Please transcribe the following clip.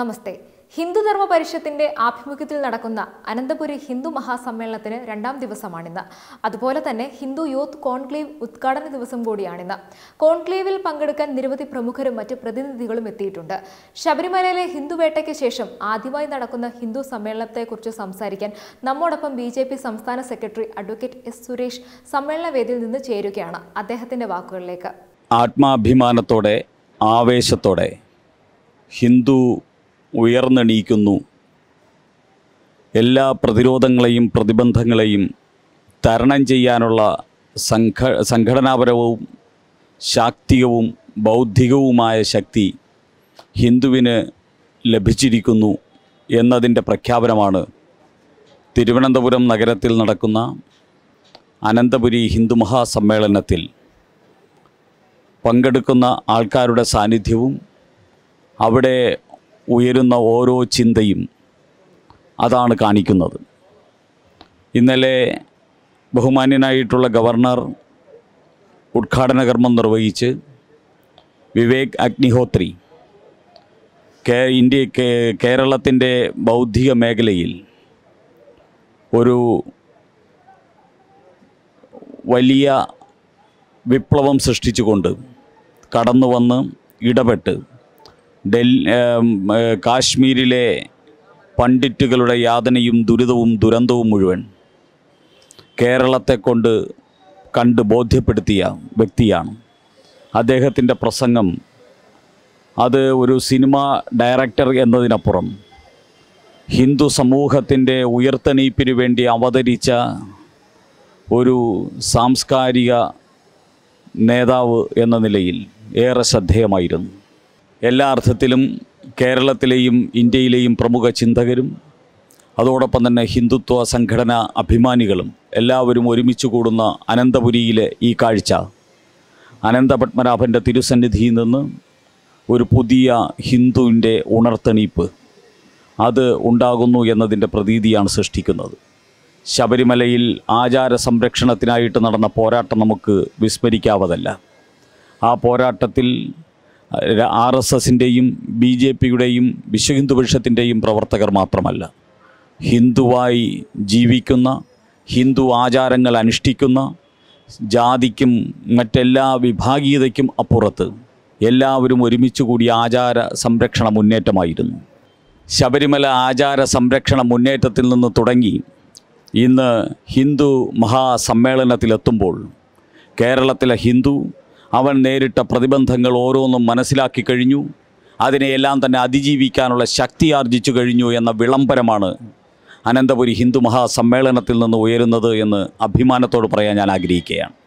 നമസ്തേ ഹിന്ദുധർമ്മ പരിഷത്തിന്റെ ആഭിമുഖ്യത്തിൽ നടക്കുന്ന അനന്തപുരി ഹിന്ദു മഹാസമ്മേളനത്തിന് രണ്ടാം ദിവസമാണിന്ന് അതുപോലെ തന്നെ ഹിന്ദു യൂത്ത് കോൺക്ലേവ് ഉദ്ഘാടന ദിവസം കൂടിയാണിന്ന് കോൺക്ലേവിൽ പങ്കെടുക്കാൻ നിരവധി പ്രമുഖരും മറ്റ് പ്രതിനിധികളും എത്തിയിട്ടുണ്ട് ശബരിമലയിലെ ഹിന്ദു വേട്ടയ്ക്ക് ശേഷം ആദ്യമായി നടക്കുന്ന ഹിന്ദു സമ്മേളനത്തെക്കുറിച്ച് സംസാരിക്കാൻ നമ്മോടൊപ്പം ബി ജെ പി സംസ്ഥാന സെക്രട്ടറി അഡ്വക്കേറ്റ് എസ് സുരേഷ് സമ്മേളന വേദിയിൽ നിന്ന് ചേരുകയാണ് അദ്ദേഹത്തിന്റെ വാക്കുകളിലേക്ക് ആത്മാഭിമാനത്തോടെ ആവേശത്തോടെ ഹിന്ദു ഉയർന്നെണീക്കുന്നു എല്ലാ പ്രതിരോധങ്ങളെയും പ്രതിബന്ധങ്ങളെയും തരണം ചെയ്യാനുള്ള സംഘ സംഘടനാപരവും ശാക്തികവും ബൗദ്ധികവുമായ ശക്തി ഹിന്ദുവിന് ലഭിച്ചിരിക്കുന്നു എന്നതിൻ്റെ പ്രഖ്യാപനമാണ് തിരുവനന്തപുരം നഗരത്തിൽ നടക്കുന്ന അനന്തപുരി ഹിന്ദു മഹാസമ്മേളനത്തിൽ പങ്കെടുക്കുന്ന ആൾക്കാരുടെ സാന്നിധ്യവും അവിടെ ഉയരുന്ന ഓരോ ചിന്തയും അതാണ് കാണിക്കുന്നത് ഇന്നലെ ബഹുമാന്യനായിട്ടുള്ള ഗവർണർ ഉദ്ഘാടന കർമ്മം നിർവഹിച്ച് വിവേക് അഗ്നിഹോത്രി കേ ഇന്ത്യ കേ- കേരളത്തിൻ്റെ ബൗദ്ധിക മേഖലയിൽ ഒരു വലിയ വിപ്ലവം സൃഷ്ടിച്ചുകൊണ്ട് കടന്നു വന്ന് ഇടപെട്ട് ഡൽ ഏം, ഏ, കാശ്മീരിലെ പണ്ഡിറ്റുകളുടെ യാതനയും ദുരിതവും ദുരന്തവും മുഴുവൻ കേരളത്തെ കൊണ്ട് കണ്ട് ബോധ്യപ്പെടുത്തിയ വ്യക്തിയാണ് അദ്ദേഹത്തിൻ്റെ പ്രസംഗം അത് ഒരു സിനിമ ഡയറക്ടർ എന്നതിനപ്പുറം ഹിന്ദു സമൂഹത്തിൻ്റെ ഉയർത്തെണീപ്പിന് വേണ്ടി അവതരിച്ച ഒരു സാംസ്കാരിക നേതാവ് എന്ന നിലയിൽ ഏറെ ശ്രദ്ധേയമായിരുന്നു എല്ലാ അർത്ഥത്തിലും കേരളത്തിലെയും ഇന്ത്യയിലെയും പ്രമുഖ ചിന്തകരും അതോടൊപ്പം തന്നെ ഹിന്ദുത്വ സംഘടന അഭിമാനികളും എല്ലാവരും ഒരുമിച്ച് കൂടുന്ന അനന്തപുരിയിലെ ഈ കാഴ്ച അനന്തപത്മനാഭൻ്റെ തിരുസന്നിധിയിൽ നിന്ന് ഒരു പുതിയ ഹിന്ദുവിൻ്റെ ഉണർത്തെണീപ്പ് അത് ഉണ്ടാകുന്നു എന്നതിൻ്റെ പ്രതീതിയാണ് സൃഷ്ടിക്കുന്നത് ശബരിമലയിൽ ആചാര സംരക്ഷണത്തിനായിട്ട് നടന്ന പോരാട്ടം നമുക്ക് വിസ്മരിക്കാവതല്ല ആ പോരാട്ടത്തിൽ ആർ എസ് എസിൻ്റെയും ബി ജെ പിയുടെയും വിശ്വഹിന്ദു പരിഷത്തിൻ്റെയും പ്രവർത്തകർ മാത്രമല്ല ഹിന്ദുവായി ജീവിക്കുന്ന ഹിന്ദു ആചാരങ്ങൾ അനുഷ്ഠിക്കുന്ന ജാതിക്കും മറ്റെല്ലാ വിഭാഗീയതയ്ക്കും അപ്പുറത്ത് എല്ലാവരും ഒരുമിച്ച് കൂടി ആചാര സംരക്ഷണ മുന്നേറ്റമായിരുന്നു ശബരിമല ആചാര സംരക്ഷണ മുന്നേറ്റത്തിൽ നിന്ന് തുടങ്ങി ഇന്ന് ഹിന്ദു മഹാസമ്മേളനത്തിലെത്തുമ്പോൾ കേരളത്തിലെ ഹിന്ദു അവൻ നേരിട്ട പ്രതിബന്ധങ്ങൾ ഓരോന്നും മനസ്സിലാക്കി കഴിഞ്ഞു അതിനെയെല്ലാം തന്നെ അതിജീവിക്കാനുള്ള ശക്തി ആർജിച്ചു കഴിഞ്ഞു എന്ന വിളംബരമാണ് അനന്തപുരി ഹിന്ദു മഹാസമ്മേളനത്തിൽ നിന്ന് ഉയരുന്നത് എന്ന് അഭിമാനത്തോട് പറയാൻ ഞാൻ ആഗ്രഹിക്കുകയാണ്